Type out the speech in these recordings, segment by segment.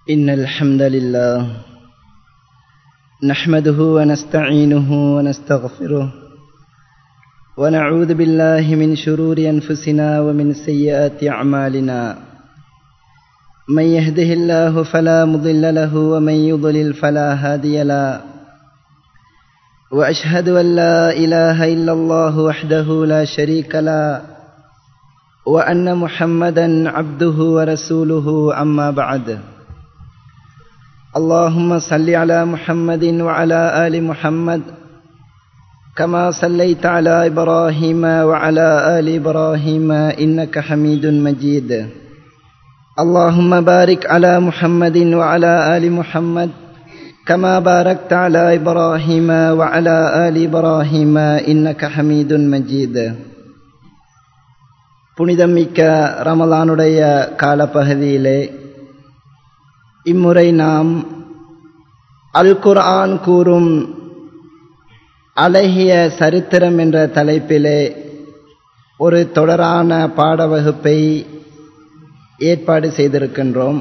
إن الحمد لله نحمده ونستعينه ونستغفره ونعوذ بالله من شرور أنفسنا ومن سيئات أعمالنا من يهده الله فلا مضل له ومن يضلل فلا هادي له وأشهد أن لا إله إلا الله وحده لا شريك له وأن محمدا عبده ورسوله أما بعد اللهم صل على محمد وعلى آل محمد كما صليت على إبراهيم وعلى آل إبراهيم إنك حميد مجيد اللهم بارك على محمد وعلى آل محمد كما باركت على إبراهيم وعلى آل إبراهيم إنك حميد مجيد புனிதமிக்க ரமலானுடைய காலப்பகுதியிலே இம்முறை நாம் அல் குர்ஆன் கூறும் அழகிய சரித்திரம் என்ற தலைப்பிலே ஒரு தொடரான பாட வகுப்பை ஏற்பாடு செய்திருக்கின்றோம்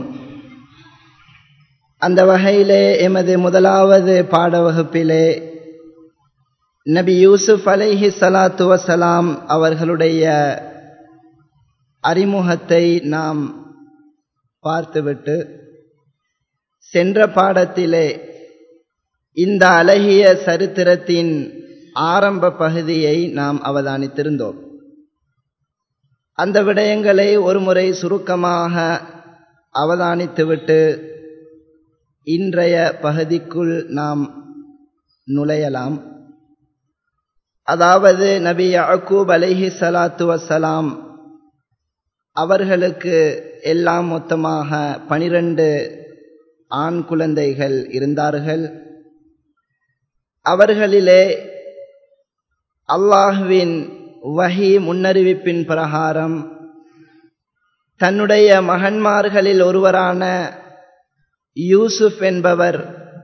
அந்த வகையிலே எமது முதலாவது பாட வகுப்பிலே நபி யூசுப் அலைஹி சலாத்து வசலாம் அவர்களுடைய அறிமுகத்தை நாம் பார்த்துவிட்டு சென்ற பாடத்திலே இந்த அழகிய சரித்திரத்தின் ஆரம்ப பகுதியை நாம் அவதானித்திருந்தோம் அந்த விடயங்களை ஒருமுறை சுருக்கமாக அவதானித்துவிட்டு இன்றைய பகுதிக்குள் நாம் நுழையலாம் அதாவது நபி அக்கூப் அலிஹி சலாத்து வசலாம் அவர்களுக்கு எல்லாம் மொத்தமாக பனிரெண்டு ஆண் குழந்தைகள் இருந்தார்கள் அவர்களிலே அல்லாஹுவின் வஹி முன்னறிவிப்பின் பிரகாரம் தன்னுடைய மகன்மார்களில் ஒருவரான யூசுப் என்பவர்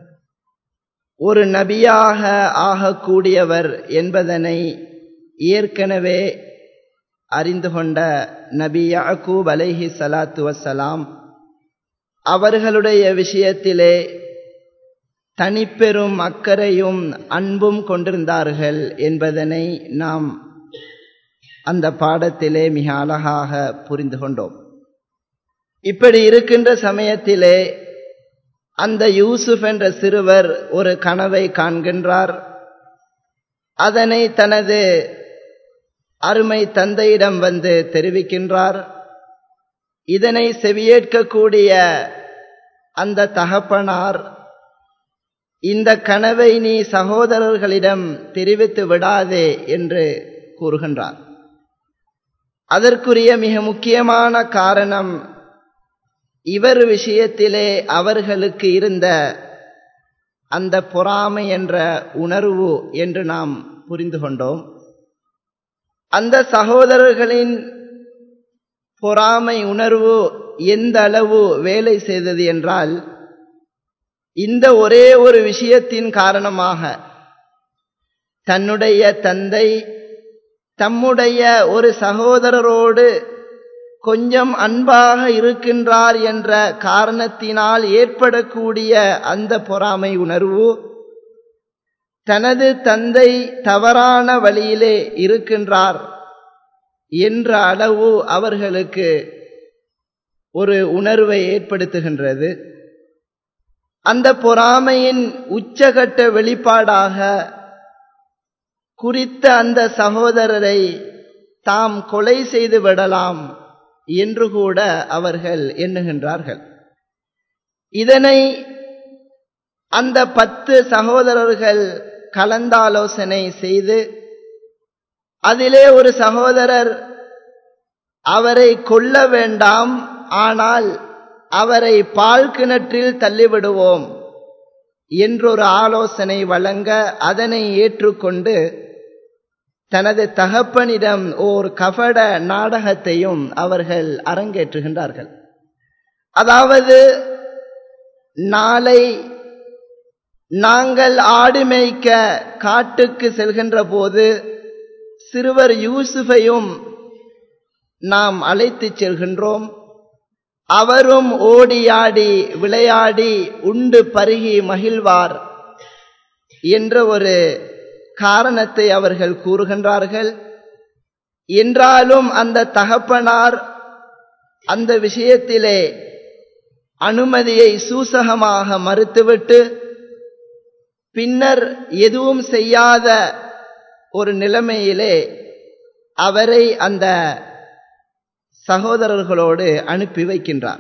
ஒரு நபியாக ஆகக்கூடியவர் என்பதனை ஏற்கனவே அறிந்து கொண்ட நபி யாக்கூப் அலைஹி சலாத்து வசலாம் அவர்களுடைய விஷயத்திலே தனிப்பெரும் அக்கறையும் அன்பும் கொண்டிருந்தார்கள் என்பதனை நாம் அந்த பாடத்திலே மிக அழகாக புரிந்து கொண்டோம் இப்படி இருக்கின்ற சமயத்திலே அந்த யூசுப் என்ற சிறுவர் ஒரு கனவை காண்கின்றார் அதனை தனது அருமை தந்தையிடம் வந்து தெரிவிக்கின்றார் இதனை செவியேற்கக்கூடிய அந்த தகப்பனார் இந்த கனவை நீ சகோதரர்களிடம் தெரிவித்து விடாதே என்று கூறுகின்றார் அதற்குரிய மிக முக்கியமான காரணம் இவர் விஷயத்திலே அவர்களுக்கு இருந்த அந்த பொறாமை என்ற உணர்வு என்று நாம் புரிந்து கொண்டோம் அந்த சகோதரர்களின் பொறாமை உணர்வு எந்த அளவு வேலை செய்தது என்றால் இந்த ஒரே ஒரு விஷயத்தின் காரணமாக தன்னுடைய தந்தை தம்முடைய ஒரு சகோதரரோடு கொஞ்சம் அன்பாக இருக்கின்றார் என்ற காரணத்தினால் ஏற்படக்கூடிய அந்த பொறாமை உணர்வு தனது தந்தை தவறான வழியிலே இருக்கின்றார் என்ற அளவு அவர்களுக்கு ஒரு உணர்வை ஏற்படுத்துகின்றது அந்த பொறாமையின் உச்சகட்ட வெளிப்பாடாக குறித்த அந்த சகோதரரை தாம் கொலை செய்து விடலாம் என்று கூட அவர்கள் எண்ணுகின்றார்கள் இதனை அந்த பத்து சகோதரர்கள் கலந்தாலோசனை செய்து அதிலே ஒரு சகோதரர் அவரை கொல்ல வேண்டாம் ஆனால் அவரை பால் கிணற்றில் தள்ளிவிடுவோம் என்றொரு ஆலோசனை வழங்க அதனை ஏற்றுக்கொண்டு தனது தகப்பனிடம் ஓர் கபட நாடகத்தையும் அவர்கள் அரங்கேற்றுகின்றார்கள் அதாவது நாளை நாங்கள் ஆடு மேய்க்க காட்டுக்கு செல்கின்ற போது சிறுவர் யூசுஃபையும் நாம் அழைத்துச் செல்கின்றோம் அவரும் ஓடியாடி விளையாடி உண்டு பருகி மகிழ்வார் என்ற ஒரு காரணத்தை அவர்கள் கூறுகின்றார்கள் என்றாலும் அந்த தகப்பனார் அந்த விஷயத்திலே அனுமதியை சூசகமாக மறுத்துவிட்டு பின்னர் எதுவும் செய்யாத ஒரு நிலைமையிலே அவரை அந்த சகோதரர்களோடு அனுப்பி வைக்கின்றார்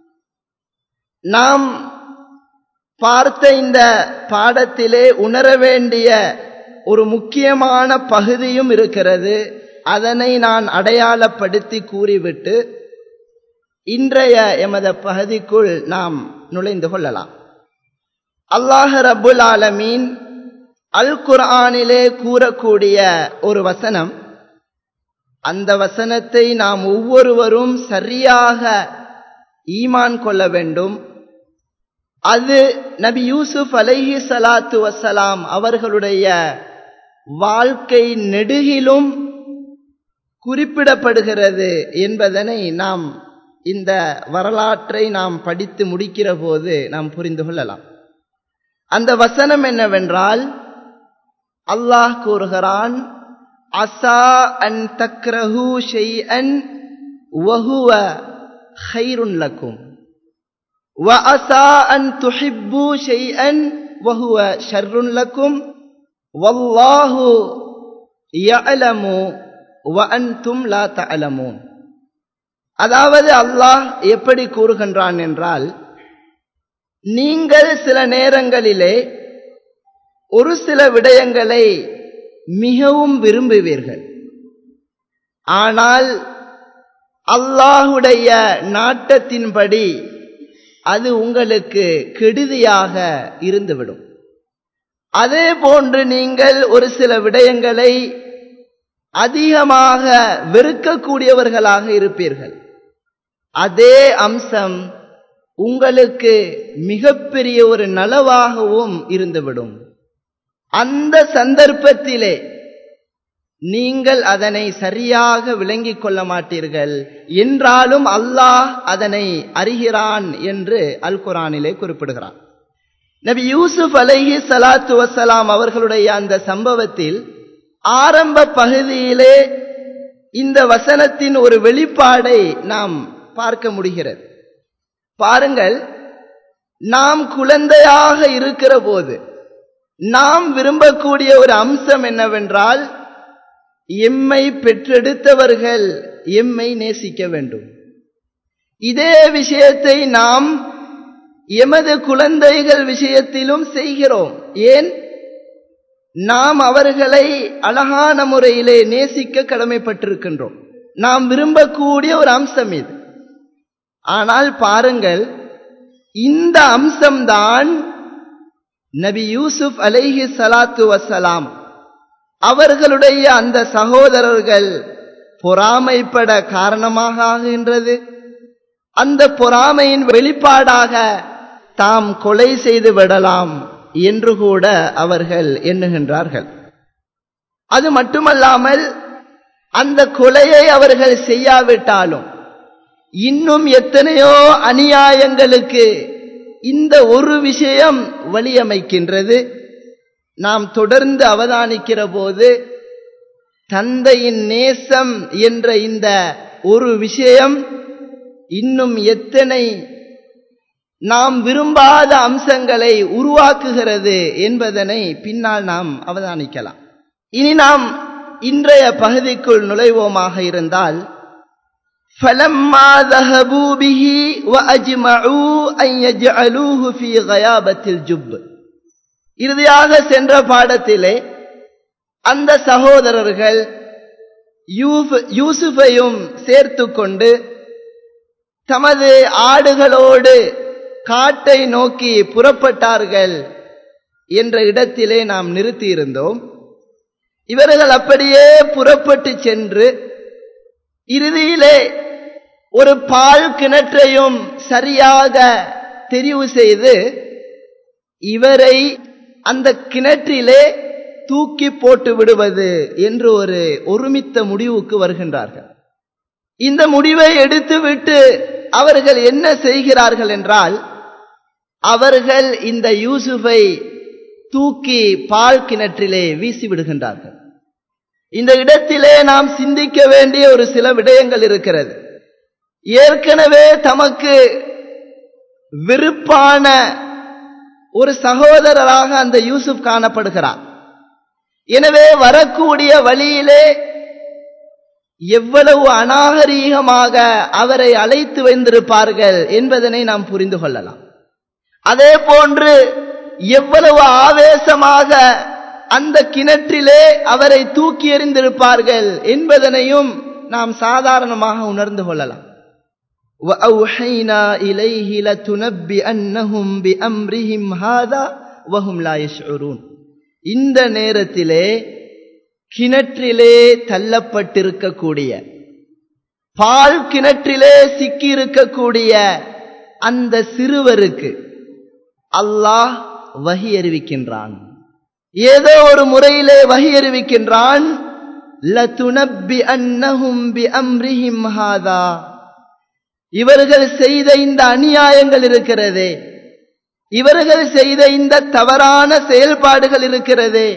நாம் பார்த்த இந்த பாடத்திலே உணர வேண்டிய ஒரு முக்கியமான பகுதியும் இருக்கிறது அதனை நான் அடையாளப்படுத்தி கூறிவிட்டு இன்றைய எமது பகுதிக்குள் நாம் நுழைந்து கொள்ளலாம் அல்லாஹ் ரபுல் ஆலமீன் அல் குர்ஆனிலே கூறக்கூடிய ஒரு வசனம் அந்த வசனத்தை நாம் ஒவ்வொருவரும் சரியாக ஈமான் கொள்ள வேண்டும் அது நபி யூசுப் அலைஹி சலாத்து வசலாம் அவர்களுடைய வாழ்க்கை நெடுகிலும் குறிப்பிடப்படுகிறது என்பதனை நாம் இந்த வரலாற்றை நாம் படித்து முடிக்கிற போது நாம் புரிந்து கொள்ளலாம் அந்த வசனம் என்னவென்றால் அல்லாஹ் கூறுகிறான் அசா அன் தக்ரஹு ஷைஅன் வஹுவ ஹைருன் லக்கும் وعسى أن تحبوا شيئا وهو شر لكم والله يعلم وأنتم لا تعلمون அதாவது அல்லாஹ் எப்படி கூறுகின்றான் என்றால் நீங்கள் சில நேரங்களிலே ஒரு சில விடயங்களை மிகவும் விரும்புவீர்கள் ஆனால் அல்லாஹுடைய நாட்டத்தின்படி அது உங்களுக்கு கெடுதியாக இருந்துவிடும் அதே போன்று நீங்கள் ஒரு சில விடயங்களை அதிகமாக வெறுக்கக்கூடியவர்களாக இருப்பீர்கள் அதே அம்சம் உங்களுக்கு மிகப்பெரிய ஒரு நலவாகவும் இருந்துவிடும் அந்த சந்தர்ப்பத்திலே நீங்கள் அதனை சரியாக விளங்கிக் கொள்ள மாட்டீர்கள் என்றாலும் அல்லாஹ் அதனை அறிகிறான் என்று அல் குரானிலே குறிப்பிடுகிறான் நபி யூசுப் அலைஹி சலாத்து வசலாம் அவர்களுடைய அந்த சம்பவத்தில் ஆரம்ப பகுதியிலே இந்த வசனத்தின் ஒரு வெளிப்பாடை நாம் பார்க்க முடிகிறது பாருங்கள் நாம் குழந்தையாக இருக்கிற போது நாம் விரும்பக்கூடிய ஒரு அம்சம் என்னவென்றால் எம்மை பெற்றெடுத்தவர்கள் எம்மை நேசிக்க வேண்டும் இதே விஷயத்தை நாம் எமது குழந்தைகள் விஷயத்திலும் செய்கிறோம் ஏன் நாம் அவர்களை அழகான முறையிலே நேசிக்க கடமைப்பட்டிருக்கின்றோம் நாம் விரும்பக்கூடிய ஒரு அம்சம் இது ஆனால் பாருங்கள் இந்த அம்சம்தான் நபி யூசுப் அலைஹி சலாத்து வசலாம் அவர்களுடைய அந்த சகோதரர்கள் பொறாமைப்பட காரணமாக ஆகின்றது அந்த பொறாமையின் வெளிப்பாடாக தாம் கொலை செய்து விடலாம் என்று கூட அவர்கள் எண்ணுகின்றார்கள் அது மட்டுமல்லாமல் அந்த கொலையை அவர்கள் செய்யாவிட்டாலும் இன்னும் எத்தனையோ அநியாயங்களுக்கு இந்த ஒரு விஷயம் வழியமைக்கின்றது நாம் தொடர்ந்து அவதானிக்கிற போது தந்தையின் நேசம் என்ற இந்த ஒரு விஷயம் இன்னும் எத்தனை நாம் விரும்பாத அம்சங்களை உருவாக்குகிறது என்பதனை பின்னால் நாம் அவதானிக்கலாம் இனி நாம் இன்றைய பகுதிக்குள் நுழைவோமாக இருந்தால் فلما ذهبوا به وأجمعوا أن يجعلوه في غيابة الجب இறுதியாக சென்ற பாடத்திலே அந்த சகோதரர்கள் யூசுஃபையும் சேர்த்து கொண்டு தமது ஆடுகளோடு காட்டை நோக்கி புறப்பட்டார்கள் என்ற இடத்திலே நாம் நிறுத்தியிருந்தோம் இவர்கள் அப்படியே புறப்பட்டு சென்று இறுதியிலே ஒரு பால் கிணற்றையும் சரியாக தெரிவு செய்து இவரை அந்த கிணற்றிலே தூக்கி போட்டு விடுவது என்று ஒரு ஒருமித்த முடிவுக்கு வருகின்றார்கள் இந்த முடிவை எடுத்துவிட்டு அவர்கள் என்ன செய்கிறார்கள் என்றால் அவர்கள் இந்த யூசுஃபை தூக்கி பால் கிணற்றிலே வீசி விடுகின்றார்கள் இந்த இடத்திலே நாம் சிந்திக்க வேண்டிய ஒரு சில விடயங்கள் இருக்கிறது ஏற்கனவே தமக்கு விருப்பான ஒரு சகோதரராக அந்த யூசுப் காணப்படுகிறார் எனவே வரக்கூடிய வழியிலே எவ்வளவு அநாகரீகமாக அவரை அழைத்து வைத்திருப்பார்கள் என்பதனை நாம் புரிந்து கொள்ளலாம் அதே போன்று எவ்வளவு ஆவேசமாக அந்த கிணற்றிலே அவரை தூக்கி எறிந்திருப்பார்கள் என்பதனையும் நாம் சாதாரணமாக உணர்ந்து கொள்ளலாம் وَأَوْحَيْنَا إِلَيْهِ لَتُنَبِّئَنَّهُمْ بِأَمْرِهِمْ هَذَا وَهُمْ لَا يَشْعُرُونَ இந்த நேரத்திலே கிணற்றிலே தள்ளப்பட்டிருக்கக்கூடிய பால் கிணற்றிலே சிக்கியிருக்கக்கூடிய அந்த சிறுவருக்கு அல்லாஹ் வகி அறிவிக்கின்றான் ஏதோ ஒரு முறையிலே வகி அறிவிக்கின்றான் லதுனப்பி அன்னஹும் பி அம்ரிஹிம் ஹாதா இவர்கள் செய்த இந்த அநியாயங்கள் இருக்கிறதே இவர்கள் செய்த இந்த தவறான செயல்பாடுகள் இருக்கிறதே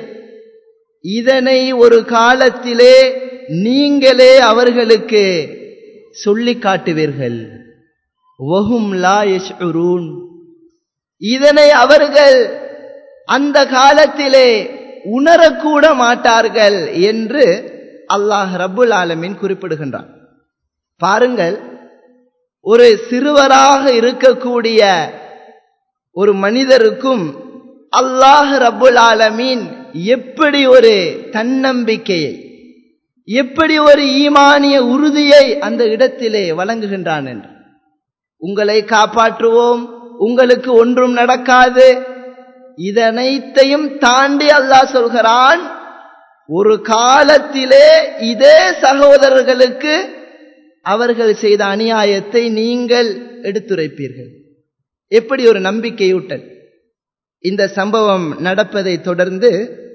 இதனை ஒரு காலத்திலே நீங்களே அவர்களுக்கு சொல்லி காட்டுவீர்கள் வஹும் லா யஷ்உரூன் இதனை அவர்கள் அந்த காலத்திலே உணரக்கூட மாட்டார்கள் என்று அல்லாஹ் ரப்புல் ஆலமின் குறிப்பிடுகின்றான் பாருங்கள் ஒரு சிறுவராக இருக்கக்கூடிய ஒரு மனிதருக்கும் அல்லாஹ் ரப்புல் ஆலமீன் எப்படி ஒரு தன்னம்பிக்கையை எப்படி ஒரு ஈமானிய உறுதியை அந்த இடத்திலே வழங்குகின்றான் என்று உங்களை காப்பாற்றுவோம் உங்களுக்கு ஒன்றும் நடக்காது இதனைத்தையும் தாண்டி அல்லாஹ் சொல்கிறான் ஒரு காலத்திலே இதே சகோதரர்களுக்கு அவர்கள் செய்த அநியாயத்தை நீங்கள் எடுத்துரைப்பீர்கள் எப்படி ஒரு நம்பிக்கையூட்டல் இந்த சம்பவம் நடப்பதை தொடர்ந்து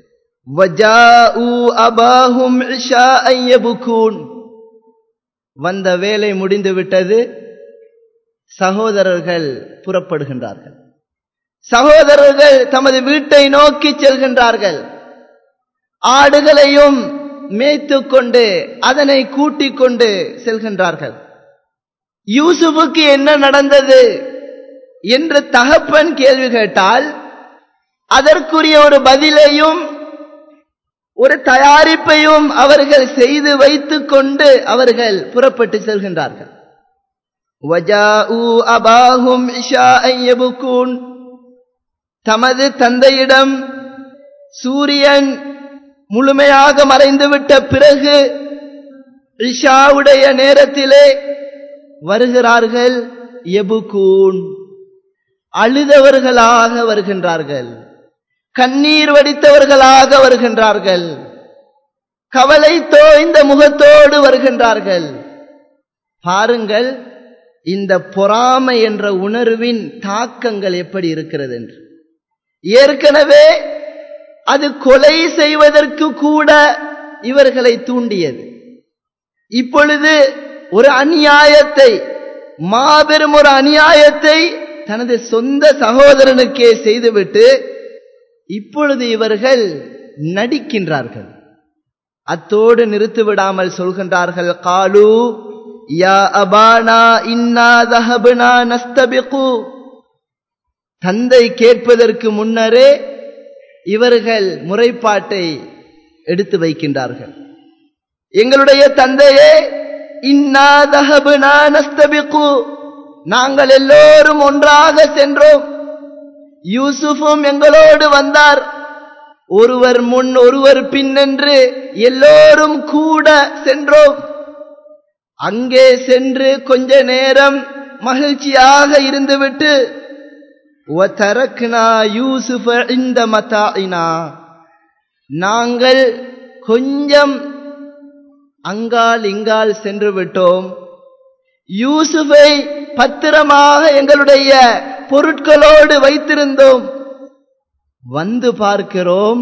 வந்த வேலை முடிந்து விட்டது சகோதரர்கள் புறப்படுகின்றார்கள் சகோதரர்கள் தமது வீட்டை நோக்கி செல்கின்றார்கள் ஆடுகளையும் மேய்த்து கொண்டு அதனை கூட்டிக் கொண்டு செல்கின்றார்கள் யூசுஃபுக்கு என்ன நடந்தது என்று தகப்பன் கேள்வி கேட்டால் அதற்குரிய ஒரு பதிலையும் ஒரு தயாரிப்பையும் அவர்கள் செய்து வைத்துக் கொண்டு அவர்கள் புறப்பட்டு செல்கின்றார்கள் அபாஹும் தமது தந்தையிடம் சூரியன் முழுமையாக மறைந்துவிட்ட பிறகு இஷாவுடைய நேரத்திலே வருகிறார்கள் எபுகூன் அழுதவர்களாக வருகின்றார்கள் கண்ணீர் வடித்தவர்களாக வருகின்றார்கள் கவலை தோய்ந்த முகத்தோடு வருகின்றார்கள் பாருங்கள் இந்த பொறாமை என்ற உணர்வின் தாக்கங்கள் எப்படி இருக்கிறது என்று ஏற்கனவே அது கொலை செய்வதற்கு கூட இவர்களை தூண்டியது இப்பொழுது ஒரு அநியாயத்தை மாபெரும் ஒரு அநியாயத்தை தனது சொந்த சகோதரனுக்கே செய்துவிட்டு இப்பொழுது இவர்கள் நடிக்கின்றார்கள் அத்தோடு நிறுத்திவிடாமல் சொல்கின்றார்கள் காலு யா அபானா இன்னா தஹபுனா நஸ்தபிகு தந்தை கேட்பதற்கு முன்னரே இவர்கள் முறைப்பாட்டை எடுத்து வைக்கின்றார்கள் எங்களுடைய தந்தையே இன்னா தஹபுனா நஸ்தபிகு நாங்கள் எல்லோரும் ஒன்றாக சென்றோம் யூசுஃபும் எங்களோடு வந்தார் ஒருவர் முன் ஒருவர் பின் என்று எல்லோரும் கூட சென்றோம் அங்கே சென்று கொஞ்ச நேரம் மகிழ்ச்சியாக இருந்துவிட்டு யூசுஃப இந்த மதாயினா நாங்கள் கொஞ்சம் அங்கால் இங்கால் சென்று விட்டோம் யூசுஃபை பத்திரமாக எங்களுடைய பொருட்களோடு வைத்திருந்தோம் வந்து பார்க்கிறோம்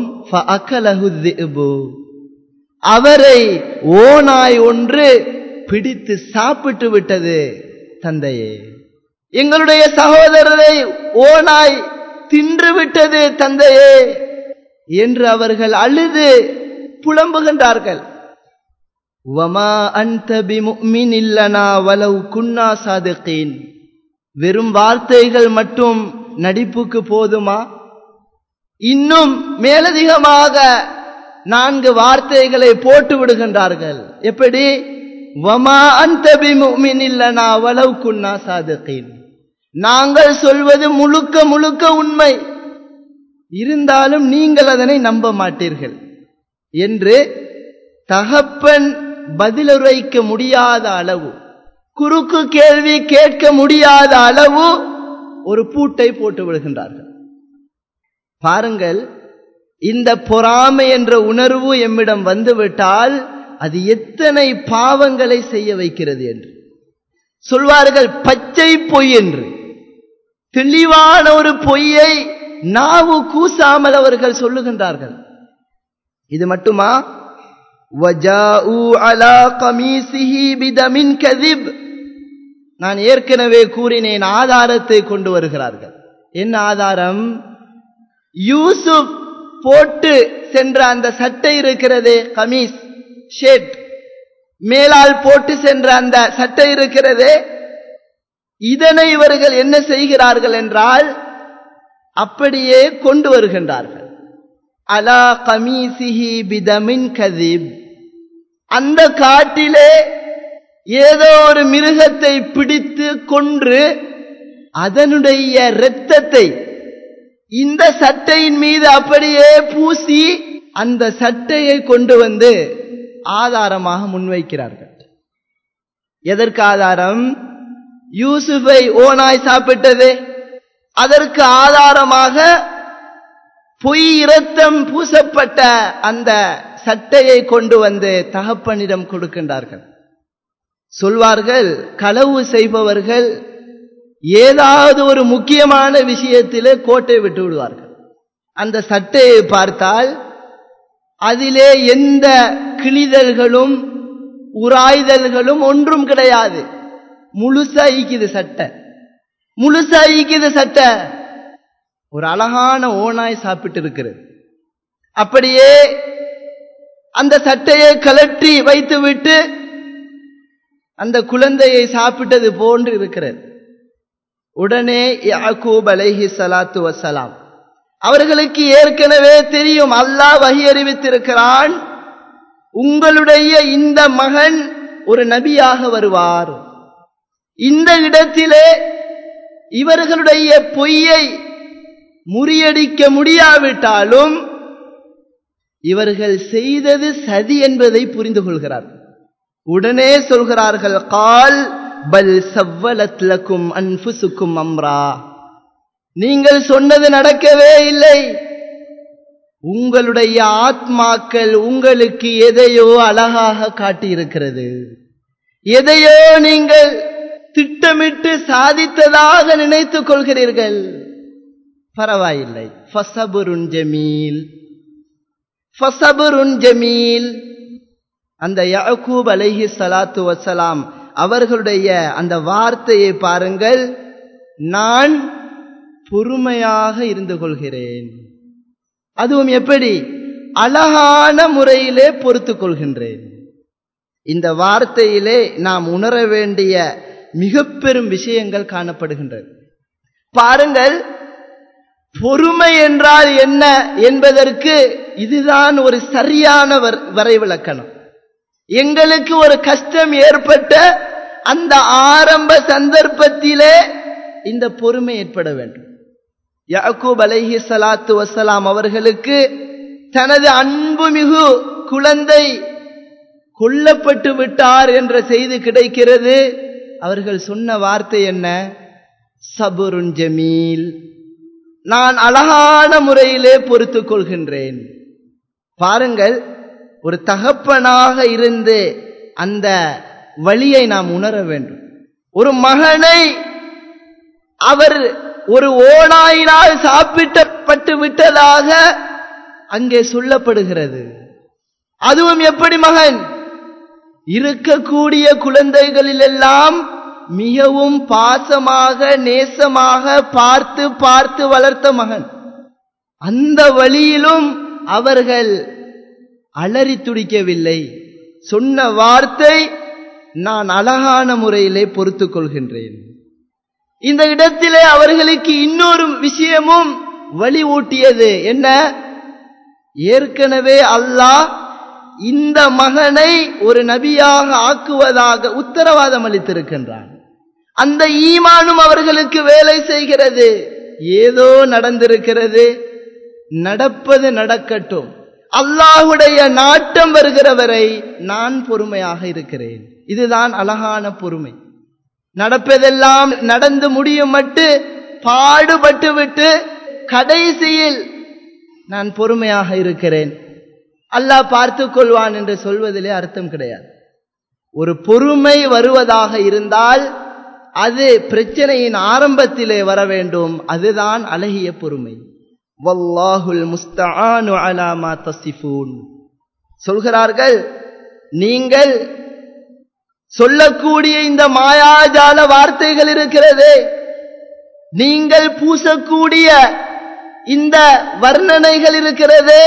அவரை ஓனாய் ஒன்று பிடித்து சாப்பிட்டு விட்டது தந்தையே எங்களுடைய சகோதரரை ஓனாய் தின்று விட்டது தந்தையே என்று அவர்கள் அழுது புலம்புகின்றார்கள் வமா அன்த பிமுஃமின் இல்லனா வலவ் குன்னா சாதிகீன் வெறும் வார்த்தைகள் மட்டும் நடிப்புக்கு போதுமா இன்னும் மேலதிகமாக நான்கு வார்த்தைகளை போட்டு விடுகின்றார்கள் எப்படி வமா அன்த பிமுஃமின் இல்லனா வலவ் குன்னா சாதிகீன் நாங்கள் சொல்வது முழுக்க முழுக்க உண்மை இருந்தாலும் நீங்கள் அதனை நம்ப மாட்டீர்கள் என்று தகப்பன் பதிலுரைக்க முடியாத அளவு குறுக்கு கேள்வி கேட்க முடியாத அளவு ஒரு பூட்டை போட்டு விடுகின்றார்கள் பாருங்கள் இந்த பொறாமை என்ற உணர்வு எம்மிடம் வந்துவிட்டால் அது எத்தனை பாவங்களை செய்ய வைக்கிறது என்று சொல்வார்கள் பச்சை பொய் என்று தெளிவான ஒரு பொய்யை நாவு கூசாமல் அவர்கள் சொல்லுகின்றார்கள் இது மட்டுமா நான் ஏற்கனவே கூறினேன் ஆதாரத்தை கொண்டு வருகிறார்கள் என்ன ஆதாரம் யூசுப் போட்டு சென்ற அந்த சட்டை இருக்கிறதே கமீஸ் ஷேட் மேலால் போட்டு சென்ற அந்த சட்டை இருக்கிறதே இதனை இவர்கள் என்ன செய்கிறார்கள் என்றால் அப்படியே கொண்டு வருகின்றார்கள் அலா கமீசிஹி பிதமின் கதீப் அந்த காட்டிலே ஏதோ ஒரு மிருகத்தை பிடித்து கொன்று அதனுடைய இரத்தத்தை இந்த சட்டையின் மீது அப்படியே பூசி அந்த சட்டையை கொண்டு வந்து ஆதாரமாக முன்வைக்கிறார்கள் எதற்கு ஆதாரம் யூசுஃபை ஓனாய் சாப்பிட்டது அதற்கு ஆதாரமாக பொய் இரத்தம் பூசப்பட்ட அந்த சட்டையை கொண்டு வந்து தகப்பனிடம் கொடுக்கின்றார்கள் சொல்வார்கள் களவு செய்பவர்கள் ஏதாவது ஒரு முக்கியமான விஷயத்திலே கோட்டை விட்டு விடுவார்கள் அந்த சட்டையை பார்த்தால் அதிலே எந்த கிழிதல்களும் உராய்தல்களும் ஒன்றும் கிடையாது முழுசா ஈக்குது சட்டை முழுசா ஈக்குது சட்டை ஒரு அழகான ஓனாய் சாப்பிட்டு இருக்கிறது அப்படியே அந்த சட்டையை கலற்றி வைத்துவிட்டு அந்த குழந்தையை சாப்பிட்டது போன்று இருக்கிறது உடனே யாக்கூப் அலைஹி சலாத்து வசலாம் அவர்களுக்கு ஏற்கனவே தெரியும் அல்லாஹ் வகி அறிவித்திருக்கிறான் உங்களுடைய இந்த மகன் ஒரு நபியாக வருவார் இந்த இடத்திலே இவர்களுடைய பொய்யை முறியடிக்க முடியாவிட்டாலும் இவர்கள் செய்தது சதி என்பதை புரிந்து கொள்கிறார்கள் உடனே சொல்கிறார்கள் கால் பல் சவ்வலத் லக்கும் அன்புசுக்கும் அம்ரா நீங்கள் சொன்னது நடக்கவே இல்லை உங்களுடைய ஆத்மாக்கள் உங்களுக்கு எதையோ அழகாக காட்டியிருக்கிறது எதையோ நீங்கள் திட்டமிட்டு சாதித்ததாக நினைத்துக் கொள்கிறீர்கள் பரவாயில்லை ஃபசபுருன் ஜமீல் ஃபசபுருன் ஜமீல் அந்த யாக்கூப் அலைஹி சலாத்து வசலாம் அவர்களுடைய அந்த வார்த்தையை பாருங்கள் நான் பொறுமையாக இருந்து கொள்கிறேன் அதுவும் எப்படி அழகான முறையிலே பொறுத்துக் கொள்கின்றேன் இந்த வார்த்தையிலே நாம் உணர வேண்டிய மிக பெரும் விஷயங்கள் காணப்படுகின்றது பாருங்கள் பொறுமை என்றால் என்ன என்பதற்கு இதுதான் ஒரு சரியான வரைவிலக்கணம் எங்களுக்கு ஒரு கஷ்டம் ஏற்பட்ட அந்த ஆரம்ப சந்தர்ப்பத்திலே இந்த பொறுமை ஏற்பட வேண்டும் யாக்கூப் அலைஹி சலாத்து வசலாம் அவர்களுக்கு தனது அன்புமிகு குழந்தை கொல்லப்பட்டு விட்டார் என்ற செய்தி கிடைக்கிறது அவர்கள் சொன்ன வார்த்தை என்ன சபுருன் ஜமீல் நான் அழகான முறையிலே பொறுத்துக் கொள்கின்றேன் பாருங்கள் ஒரு தகப்பனாக இருந்து அந்த வழியை நாம் உணர வேண்டும் ஒரு மகனை அவர் ஒரு ஓனாயினால் சாப்பிட்டப்பட்டு விட்டதாக அங்கே சொல்லப்படுகிறது அதுவும் எப்படி மகன் இருக்கக்கூடிய குழந்தைகளில் எல்லாம் மிகவும் பாசமாக நேசமாக பார்த்து பார்த்து வளர்த்த மகன் அந்த வழியிலும் அவர்கள் அலறி துடிக்கவில்லை சொன்ன வார்த்தை நான் அழகான முறையிலே பொறுத்துக் கொள்கின்றேன் இந்த இடத்திலே அவர்களுக்கு இன்னொரு விஷயமும் வழி ஊட்டியது என்ன ஏற்கனவே அல்லாஹ் இந்த மகனை ஒரு நபியாக ஆக்குவதாக உத்தரவாதம் அளித்திருக்கின்றான் அந்த ஈமானும் அவர்களுக்கு வேலை செய்கிறது ஏதோ நடந்திருக்கிறது நடப்பது நடக்கட்டும் அல்லாஹுடைய நாட்டம் வருகிற வரை நான் பொறுமையாக இருக்கிறேன் இதுதான் அழகான பொறுமை நடப்பதெல்லாம் நடந்து முடியும் மட்டு பாடுபட்டு விட்டு கடைசியில் நான் பொறுமையாக இருக்கிறேன் அல்லாஹ் பார்த்து கொள்வான் என்று சொல்வதிலே அர்த்தம் கிடையாது ஒரு பொறுமை வருவதாக இருந்தால் அது பிரச்சனையின் ஆரம்பத்திலே வர வேண்டும் அதுதான் அழகிய பொறுமை வல்லாஹுல் முஸ்தஆனு அலா மா தசிஃபூன் சொல்கிறார்கள் நீங்கள் சொல்லக்கூடிய இந்த மாயாஜால வார்த்தைகள் இருக்கிறதே நீங்கள் பூசக்கூடிய இந்த வர்ணனைகள் இருக்கிறதே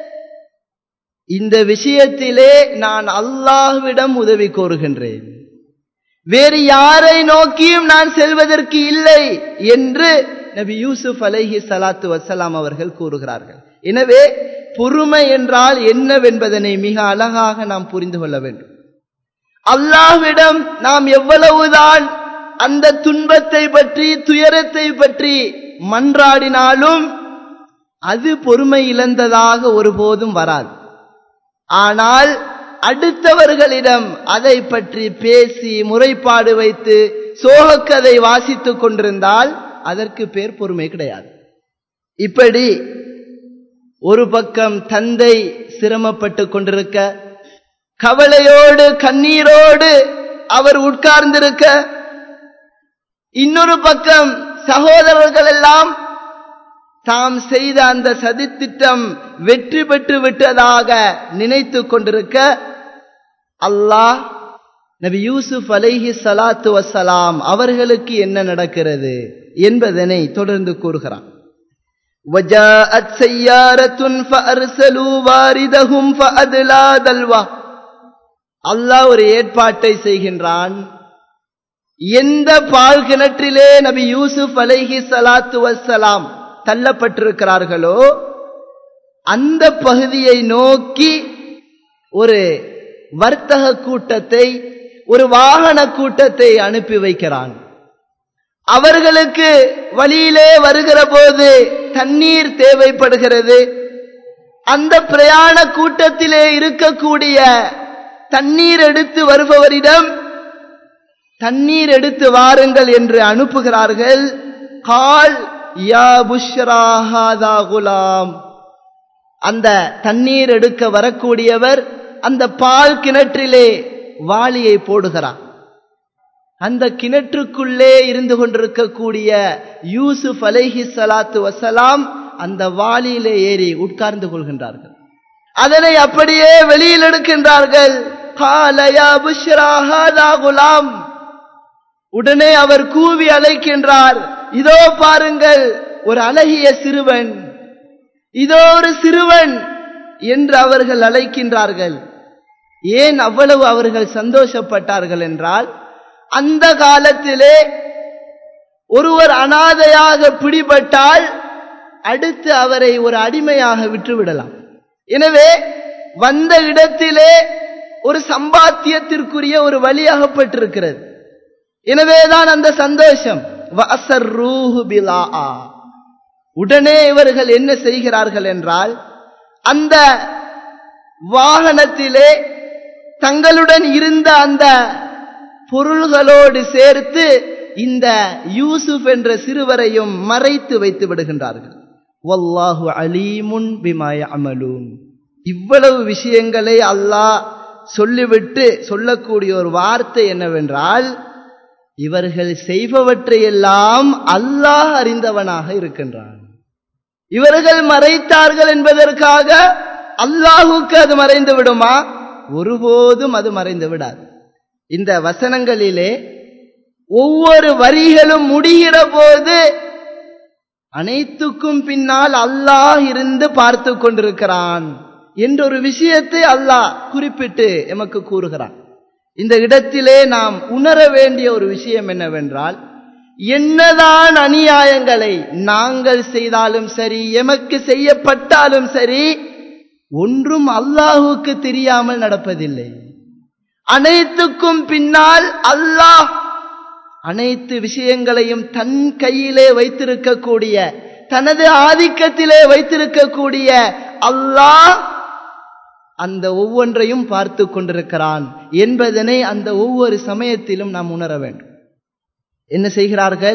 இந்த விஷயத்திலே நான் அல்லாஹ்விடம் உதவி கோருகின்றேன் வேறு யாரை நோக்கியும் நான் செல்வதற்கு இல்லை என்று நபி யூசுப் அலைஹி சலாத்து வசலாம் அவர்கள் கூறுகிறார்கள் எனவே பொறுமை என்றால் என்னவென்பதனை மிக அழகாக நாம் புரிந்து கொள்ள வேண்டும் அல்லாஹ்விடம் நாம் எவ்வளவுதான் அந்த துன்பத்தை பற்றி துயரத்தை பற்றி மன்றாடினாலும் அது பொறுமை இழந்ததாக ஒருபோதும் வராது ஆனால் அடுத்தவர்களிடம் அதை பற்றி பேசி முறைப்பாடு வைத்து சோகக்கதை வாசித்துக் கொண்டிருந்தால் அதற்கு பேர் பொறுமை கிடையாது இப்படி ஒரு பக்கம் தந்தை சிரமப்பட்டு கொண்டிருக்க கவலையோடு கண்ணீரோடு அவர் உட்கார்ந்திருக்க இன்னொரு பக்கம் சகோதரர்கள் எல்லாம் தாம் செய்த அந்த சதித்திட்டம் வெற்றி பெற்று விட்டதாக நினைத்து கொண்டிருக்க அல்லாஹ் நபி யூசுப் அலைஹி சலாத்து வசலாம் அவர்களுக்கு என்ன நடக்கிறது என்பதனை தொடர்ந்து கூறுகிறான் وجاءت سيارة فأرسلوا واردهم فأدلى دلوه அல்லாஹ் ஒரு ஏற்பாட்டை செய்கின்றான் எந்த பால் கிணற்றிலே நபி யூசுப் அலைஹி சலாத்து வசலாம் தள்ளப்பட்டிருக்கிறார்களோ அந்த பகுதியை நோக்கி ஒரு வர்த்தக கூட்டத்தை ஒரு வாகன கூட்டத்தை அனுப்பி வைக்கிறான் அவர்களுக்கு வழியிலே வருகிற போது தண்ணீர் தேவைப்படுகிறது அந்த பிரயாண கூட்டத்திலே இருக்கக்கூடிய தண்ணீர் எடுத்து வருபவரிடம் தண்ணீர் எடுத்து வாருங்கள் என்று அனுப்புகிறார்கள் கால் யா புஷ்ராஹாதா குலாம் அந்த தண்ணீர் எடுக்க வரக்கூடியவர் அந்த பால் கிணற்றிலே வாளியை போடுகிறார் அந்த கிணற்றுக்குள்ளே இருந்து கொண்டிருக்கக்கூடிய யூசுப் அலைஹி சலாத்து வசலாம் அந்த வாளியிலே ஏறி உட்கார்ந்து கொள்கின்றார்கள் அதனை அப்படியே வெளியில் எடுக்கின்றார்கள் குலாம் உடனே அவர் கூவி அழைக்கின்றார் இதோ பாருங்கள் ஒரு அழகிய சிறுவன் இதோ ஒரு சிறுவன் என்று அவர்கள் அழைக்கின்றார்கள் ஏன் அவ்வளவு அவர்கள் சந்தோஷப்பட்டார்கள் என்றால் அந்த காலத்திலே ஒருவர் அனாதையாக பிடிபட்டால் அடுத்து அவரை ஒரு அடிமையாக விட்டுவிடலாம் எனவே வந்த இடத்திலே ஒரு சம்பாத்தியத்திற்குரிய ஒரு வழியாகப்பட்டிருக்கிறது எனவேதான் அந்த சந்தோஷம் உடனே இவர்கள் என்ன செய்கிறார்கள் என்றால் அந்த வாகனத்திலே தங்களுடன் இருந்த அந்த பொருள்களோடு சேர்த்து இந்த யூசுப் என்ற சிறுவரையும் மறைத்து வைத்து விடுகின்றார்கள் வல்லாஹு அலீமுன் பிமாய அமலூன் இவ்வளவு விஷயங்களை அல்லாஹ் சொல்லிவிட்டு சொல்லக்கூடிய ஒரு வார்த்தை என்னவென்றால் இவர்கள் செய்பவற்றையெல்லாம் அல்லாஹ் அறிந்தவனாக இருக்கின்றான் இவர்கள் மறைத்தார்கள் என்பதற்காக அல்லாஹுக்கு அது மறைந்து விடுமா ஒருபோதும் அது மறைந்து விடாது இந்த வசனங்களிலே ஒவ்வொரு வரிகளும் முடிகிற போது அனைத்துக்கும் பின்னால் அல்லாஹ் இருந்து பார்த்து கொண்டிருக்கிறான் என்ற ஒரு விஷயத்தை அல்லாஹ் குறிப்பிட்டு எமக்கு கூறுகிறான் இந்த இடத்திலே நாம் உணர வேண்டிய ஒரு விஷயம் என்னவென்றால் என்னதான் அநியாயங்களை நாங்கள் செய்தாலும் சரி எமக்கு செய்யப்பட்டாலும் சரி ஒன்றும் அல்லாஹுக்கு தெரியாமல் நடப்பதில்லை அனைத்துக்கும் பின்னால் அல்லாஹ் அனைத்து விஷயங்களையும் தன் கையிலே வைத்திருக்கக்கூடிய தனது ஆதிக்கத்திலே வைத்திருக்கக்கூடிய அல்லாஹ் அந்த ஒவ்வொன்றையும் பார்த்து கொண்டிருக்கிறான் என்பதனை அந்த ஒவ்வொரு சமயத்திலும் நாம் உணர வேண்டும் என்ன செய்கிறார்கள்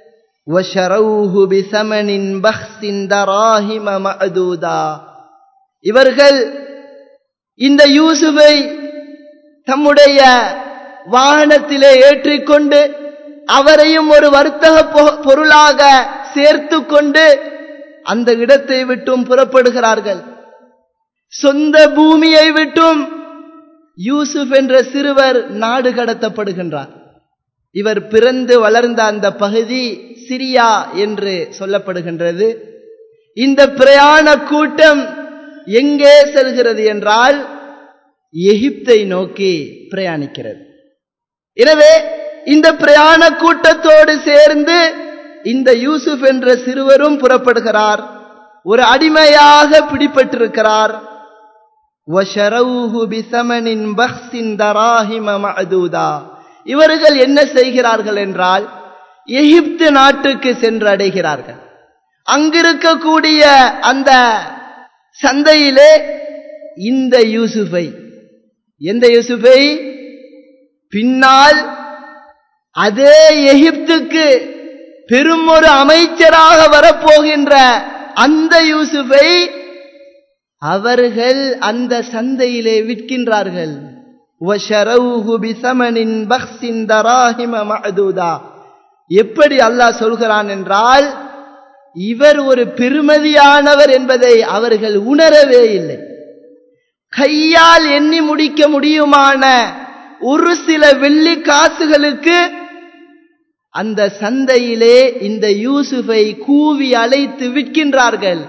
இவர்கள் இந்த யூசுவை தம்முடைய வாகனத்திலே ஏற்றிக்கொண்டு அவரையும் ஒரு வர்த்தக பொருளாக சேர்த்து கொண்டு அந்த இடத்தை விட்டும் புறப்படுகிறார்கள் சொந்த பூமியை விட்டும் யூசுப் என்ற சிறுவர் நாடு கடத்தப்படுகின்றார் இவர் பிறந்து வளர்ந்த அந்த பகுதி சிரியா என்று சொல்லப்படுகின்றது இந்த பிரயாண கூட்டம் எங்கே செல்கிறது என்றால் எகிப்தை நோக்கி பிரயாணிக்கிறது எனவே இந்த பிரயாண கூட்டத்தோடு சேர்ந்து இந்த யூசுப் என்ற சிறுவரும் புறப்படுகிறார் ஒரு அடிமையாக பிடிபட்டிருக்கிறார் இவர்கள் என்ன செய்கிறார்கள் என்றால் எகிப்து நாட்டுக்கு சென்று அடைகிறார்கள் அங்கிருக்கக்கூடிய அந்த சந்தையிலே இந்த யூசுஃபை எந்த யூசுஃபை பின்னால் அதே எகிப்துக்கு பெரும் ஒரு அமைச்சராக வரப்போகின்ற அந்த யூசுஃபை அவர்கள் அந்த சந்தையிலே விற்கின்றார்கள் எப்படி அல்லாஹ் சொல்கிறான் என்றால் இவர் ஒரு பெருமதியானவர் என்பதை அவர்கள் உணரவே இல்லை கையால் எண்ணி முடிக்க முடியுமான ஒரு சில வெள்ளி காசுகளுக்கு அந்த சந்தையிலே இந்த யூசுஃபை கூவி அழைத்து விற்கின்றார்கள்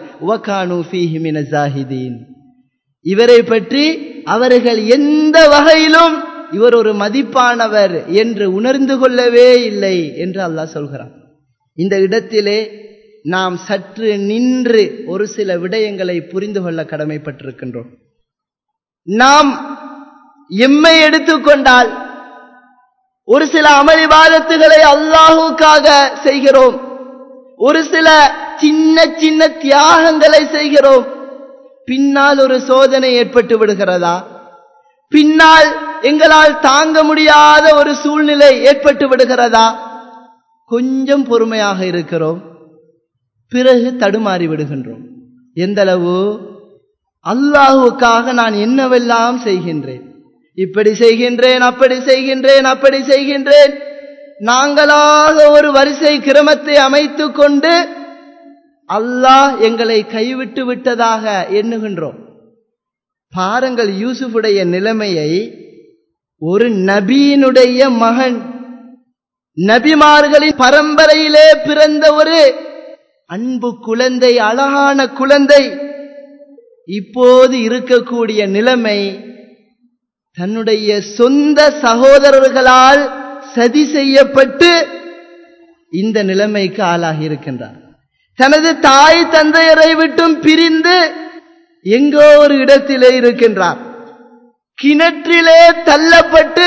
இவரை பற்றி அவர்கள் எந்த வகையிலும் இவர் ஒரு மதிப்பானவர் என்று உணர்ந்து கொள்ளவே இல்லை என்று அல்லாஹ் சொல்கிறான் இந்த இடத்திலே நாம் சற்று நின்று ஒரு சில விடயங்களை புரிந்து கொள்ள கடமைப்பட்டிருக்கின்றோம் நாம் எம்மை எடுத்துக்கொண்டால் ஒரு சில அமளிவாதத்துகளை அல்லாஹுக்காக செய்கிறோம் ஒரு சில சின்ன சின்ன தியாகங்களை செய்கிறோம் பின்னால் ஒரு சோதனை ஏற்பட்டு விடுகிறதா பின்னால் எங்களால் தாங்க முடியாத ஒரு சூழ்நிலை ஏற்பட்டு விடுகிறதா கொஞ்சம் பொறுமையாக இருக்கிறோம் பிறகு தடுமாறி விடுகின்றோம் எந்தளவு அல்லாஹுக்காக நான் என்னவெல்லாம் செய்கின்றேன் இப்படி செய்கின்றேன் அப்படி செய்கின்றேன் அப்படி செய்கின்றேன் நாங்களாக ஒரு வரிசை கிரமத்தை அமைத்து கொண்டு அல்லாஹ் எங்களை கைவிட்டு விட்டதாக எண்ணுகின்றோம் பாருங்கள் யூசுஃபுடைய நிலைமையை ஒரு நபியினுடைய மகன் நபிமார்களின் பரம்பரையிலே பிறந்த ஒரு அன்பு குழந்தை அழகான குழந்தை இப்போது இருக்கக்கூடிய நிலைமை தன்னுடைய சொந்த சகோதரர்களால் சதி செய்யப்பட்டு இந்த நிலைமைக்கு ஆளாகி இருக்கின்றார் தனது தாய் தந்தையரை விட்டும் பிரிந்து எங்கோ ஒரு இடத்திலே இருக்கின்றார் கிணற்றிலே தள்ளப்பட்டு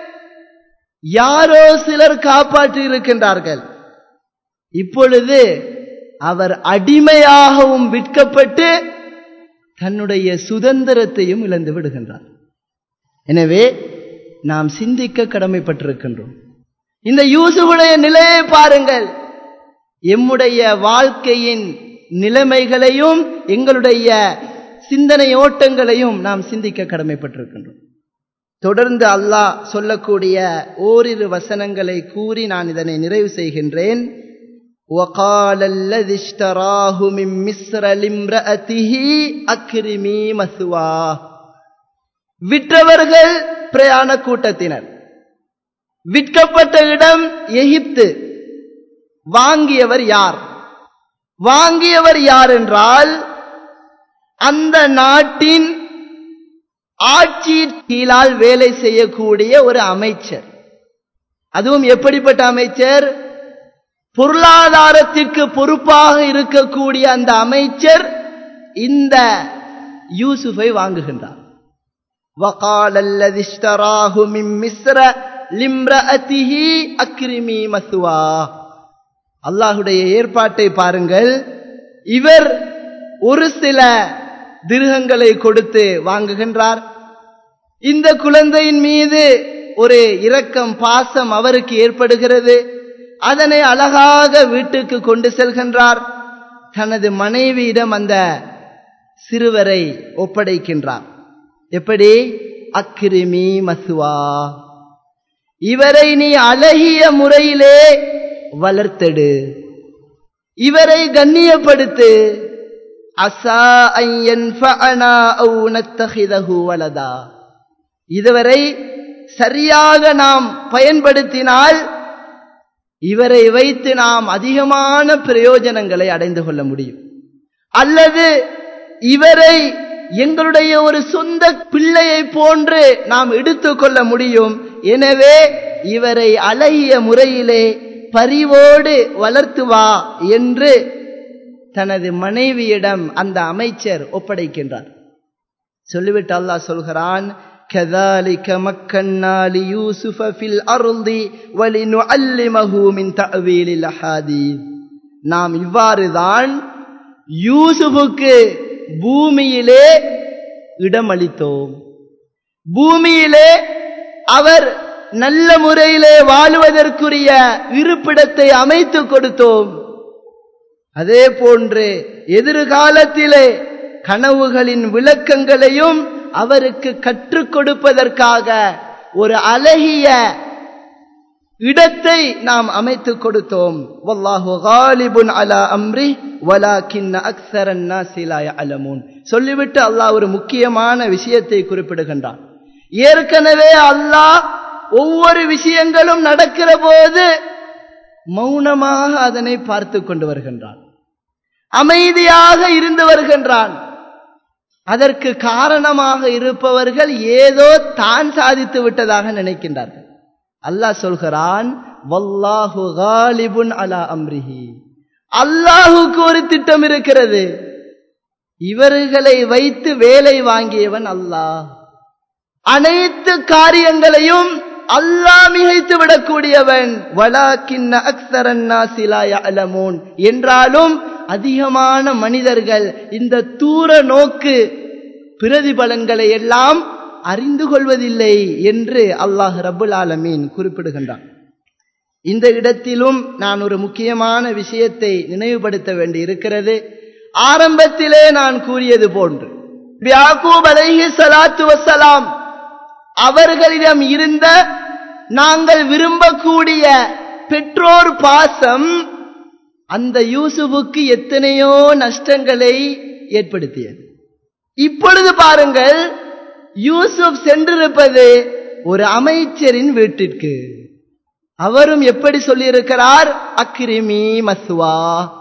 யாரோ சிலர் காப்பாற்றி இருக்கின்றார்கள் இப்பொழுது அவர் அடிமையாகவும் விற்கப்பட்டு தன்னுடைய சுதந்திரத்தையும் இழந்து விடுகின்றார் எனவே நாம் சிந்திக்க கடமைப்பட்டிருக்கின்றோம் இந்த யூசுடைய நிலையை பாருங்கள் எம்முடைய வாழ்க்கையின் நிலைமைகளையும் எங்களுடைய சிந்தனை ஓட்டங்களையும் நாம் சிந்திக்க கடமைப்பட்டிருக்கின்றோம் தொடர்ந்து அல்லாஹ் சொல்லக்கூடிய ஓரிரு வசனங்களை கூறி நான் இதனை நிறைவு செய்கின்றேன் وقال الذي اشتراه من مصر لامرأته أكرمي مثواه விற்றவர்கள் பிரயாண கூட்டத்தினர் விற்கப்பட்ட இடம் எகிப்து வாங்கியவர் யார் வாங்கியவர் யார் என்றால் அந்த நாட்டின் ஆட்சி கீழால் வேலை செய்யக்கூடிய ஒரு அமைச்சர் அதுவும் எப்படிப்பட்ட அமைச்சர் பொருளாதாரத்திற்கு பொறுப்பாக இருக்கக்கூடிய அந்த அமைச்சர் இந்த யூசுஃபை வாங்குகின்றார் وقال الذي اشتراه من مصر لامرأته أكرمي مثواه அல்லாஹுடைய ஏற்பாட்டை பாருங்கள் இவர் ஒரு சில திருகங்களை கொடுத்து வாங்குகின்றார் இந்த குழந்தையின் மீது ஒரு இரக்கம் பாசம் அவருக்கு ஏற்படுகிறது அதனை அழகாக வீட்டுக்கு கொண்டு செல்கின்றார் தனது மனைவியிடம் அந்த சிறுவரை ஒப்படைக்கின்றார் எப்படி அக்கிருமி மசுவா இவரை நீ அழகிய முறையிலே வளர்த்தெடு இவரை கண்ணியப்படுத்து அசா வலதா இதுவரை சரியாக நாம் பயன்படுத்தினால் இவரை வைத்து நாம் அதிகமான பிரயோஜனங்களை அடைந்து கொள்ள முடியும் அல்லது இவரை எங்களுடைய ஒரு சொந்த பிள்ளையை போன்று நாம் எடுத்துக்கொள்ள முடியும் எனவே இவரை அழகிய முறையிலே பரிவோடு வளர்த்து வா என்று தனது மனைவியிடம் அந்த அமைச்சர் ஒப்படைக்கின்றார் சொல்லிவிட்டு அல்லாஹ் சொல்கிறான் كذلك مكنا ليوسف في الأرض ولنعلمه من تأويل الأحاديث நாம் இவ்வாறுதான் யூசுஃபுக்கு பூமியிலே இடமளித்தோம் பூமியிலே அவர் நல்ல முறையிலே வாழுவதற்குரிய இருப்பிடத்தை அமைத்து கொடுத்தோம் அதே போன்று எதிர்காலத்திலே கனவுகளின் விளக்கங்களையும் அவருக்கு கற்றுக் கொடுப்பதற்காக ஒரு அழகிய இடத்தை நாம் அமைத்துக் கொடுத்தோம் வல்லாஹு காலிபுன் அலா அம்ரி வலாக்கின் அக்சரன் அலமூன் சொல்லிவிட்டு அல்லாஹ் ஒரு முக்கியமான விஷயத்தை குறிப்பிடுகின்றான் ஏற்கனவே அல்லாஹ் ஒவ்வொரு விஷயங்களும் நடக்கிற போது மௌனமாக அதனை பார்த்து கொண்டு வருகின்றான் அமைதியாக இருந்து வருகின்றான் அதற்கு காரணமாக இருப்பவர்கள் ஏதோ தான் சாதித்து விட்டதாக நினைக்கின்றார்கள் அல்லாஹ் சொல்கிறான் வல்லாஹு காலிபுன் அலா அம்ரிஹி அல்லாஹுக்கு ஒரு திட்டம் இருக்கிறது இவர்களை வைத்து வேலை வாங்கியவன் அல்லாஹ் அனைத்து காரியங்களையும் அல்லாஹ் மிகைத்து விடக்கூடியவன் வலாக்கின் அலமூன் என்றாலும் அதிகமான மனிதர்கள் இந்த தூர நோக்கு பிரதிபலன்களை எல்லாம் அறிந்து கொள்வதில்லை என்று அல்லாஹ் ரபுல் ஆலமீன் குறிப்பிடுகின்றான் இந்த இடத்திலும் நான் ஒரு முக்கியமான விஷயத்தை நினைவுபடுத்த வேண்டி இருக்கிறது ஆரம்பத்திலே நான் கூறியது போன்று யாக்கூப் அலைஹி சலாத்து வசலாம் அவர்களிடம் இருந்த நாங்கள் விரும்பக்கூடிய பெற்றோர் பாசம் அந்த யூசுஃபுக்கு எத்தனையோ நஷ்டங்களை ஏற்படுத்தியது இப்பொழுது பாருங்கள் யூசுப் சென்றிருப்பது ஒரு அமைச்சரின் வீட்டிற்கு அவரும் எப்படி சொல்லியிருக்கிறார் அக்ரிமி மசுவா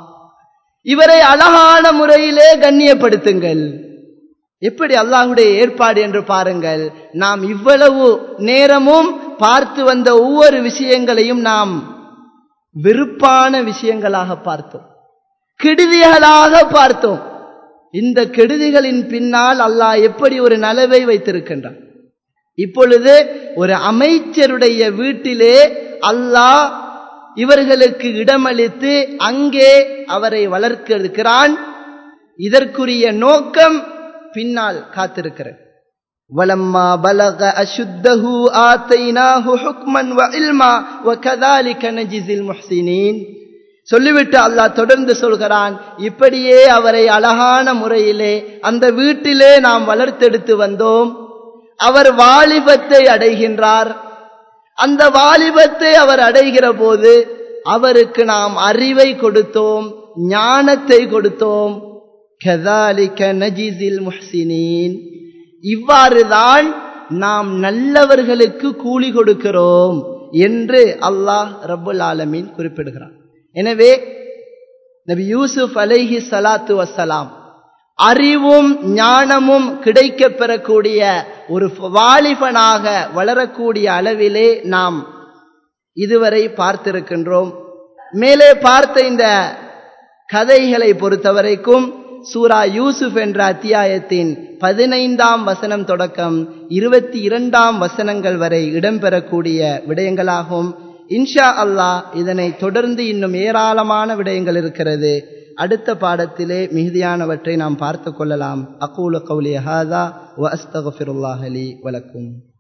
இவரை அழகான முறையிலே கண்ணியப்படுத்துங்கள் எப்படி அல்லாஹுடைய ஏற்பாடு என்று பாருங்கள் நாம் இவ்வளவு நேரமும் பார்த்து வந்த ஒவ்வொரு விஷயங்களையும் நாம் வெறுப்பான விஷயங்களாக பார்த்தோம் கெடுதிகளாக பார்த்தோம் இந்த கெடுதிகளின் பின்னால் அல்லாஹ் எப்படி ஒரு நலவை வைத்திருக்கின்றான் இப்பொழுது ஒரு அமைச்சருடைய வீட்டிலே அல்லாஹ் இவர்களுக்கு இடமளித்து அங்கே அவரை வளர்க்க இருக்கிறான் இதற்குரிய நோக்கம் பின்னால் காத்திருக்கிறது வலம்மா பலக அசுத்தஹு ஆத்தைனாஹு ஹுக்மன் வ இல்மா வ கதாலிக நஜிஸில் முஹ்சினீன் சொல்லிவிட்டு அல்லாஹ் தொடர்ந்து சொல்கிறான் இப்படியே அவரை அழகான முறையிலே அந்த வீட்டிலே நாம் வளர்த்தெடுத்து வந்தோம் அவர் வாலிபத்தை அடைகின்றார் அந்த வாலிபத்தை அவர் அடைகிற போது அவருக்கு நாம் அறிவை கொடுத்தோம் ஞானத்தை கொடுத்தோம் கதாலிக்க நஜிஸில் முஹ்சினீன் இவ்வாறுதான் நாம் நல்லவர்களுக்கு கூலி கொடுக்கிறோம் என்று அல்லாஹ் ரப்புல் ஆலமீன் குறிப்பிடுகிறான் எனவே நபி யூசுப் அலைஹி சலாத்து வசலாம் அறிவும் ஞானமும் கிடைக்க பெறக்கூடிய ஒரு வாலிபனாக வளரக்கூடிய அளவிலே நாம் இதுவரை பார்த்திருக்கின்றோம் மேலே பார்த்த இந்த கதைகளை பொறுத்தவரைக்கும் சூரா யூசுப் என்ற அத்தியாயத்தின் பதினைந்தாம் வசனம் தொடக்கம் இருபத்தி இரண்டாம் வசனங்கள் வரை இடம்பெறக்கூடிய விடயங்களாகும் இன்ஷா அல்லாஹ் இதனை தொடர்ந்து இன்னும் ஏராளமான விடயங்கள் இருக்கிறது அடுத்த பாடத்திலே மிகுதியானவற்றை நாம் பார்த்து கொள்ளலாம் அக்கூல கவுலி ஹாதா வ அஸ்தகுஃபிருல்லாஹலி வலக்கும்